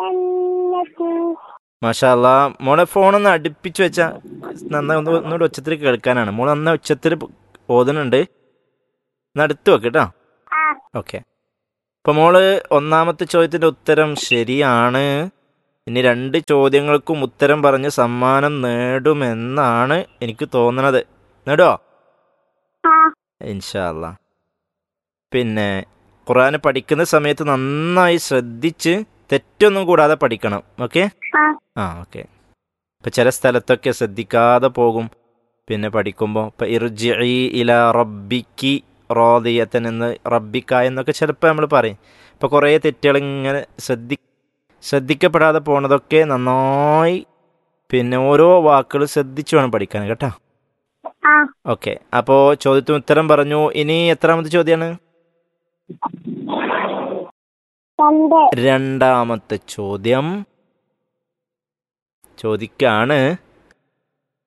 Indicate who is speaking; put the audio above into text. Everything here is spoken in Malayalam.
Speaker 1: الجنة
Speaker 2: മാഷാല്ല മോളെ ഫോണൊന്ന് അടുപ്പിച്ച് വെച്ചാൽ നന്നായി ഒന്ന് ഒന്നുകൂടി ഉച്ചത്തിൽ കേൾക്കാനാണ് മോൾ നന്നായി ഉച്ചത്തിൽ ഓതുന്നുണ്ട് ഒന്ന് അടുത്ത് വെക്ക് കേട്ടോ
Speaker 1: ആ
Speaker 2: ഓക്കെ അപ്പോൾ മോള് ഒന്നാമത്തെ ചോദ്യത്തിൻ്റെ ഉത്തരം ശരിയാണ് ഇനി രണ്ട് ചോദ്യങ്ങൾക്കും ഉത്തരം പറഞ്ഞ് സമ്മാനം നേടുമെന്നാണ് എനിക്ക് തോന്നണത് നേടുവോ
Speaker 1: ആ
Speaker 2: ഇൻഷാല്ല പിന്നെ ഖുറാൻ പഠിക്കുന്ന സമയത്ത് നന്നായി ശ്രദ്ധിച്ച് തെറ്റൊന്നും കൂടാതെ പഠിക്കണം ഓക്കെ
Speaker 1: ആ
Speaker 2: ആ ഓക്കെ ഇപ്പം ചില സ്ഥലത്തൊക്കെ ശ്രദ്ധിക്കാതെ പോകും പിന്നെ പഠിക്കുമ്പോൾ ഇപ്പം ഇർജി ഇല റബ്ബിക്ക് റോദിയത്തൻ എന്ന് റബ്ബിക്ക എന്നൊക്കെ ചിലപ്പോൾ നമ്മൾ പറയും ഇപ്പോൾ കുറേ തെറ്റുകൾ ഇങ്ങനെ ശ്രദ്ധി ശ്രദ്ധിക്കപ്പെടാതെ പോണതൊക്കെ നന്നായി പിന്നെ ഓരോ വാക്കുകൾ ശ്രദ്ധിച്ചു വേണം പഠിക്കാൻ കേട്ടോ
Speaker 1: ആ
Speaker 2: ഓക്കെ അപ്പോൾ ചോദ്യത്തിന് ഉത്തരം പറഞ്ഞു ഇനി എത്രാമത്തെ ചോദ്യമാണ്
Speaker 1: രണ്ട്
Speaker 2: രണ്ടാമത്തെ ചോദ്യം ചോദിക്കാണ്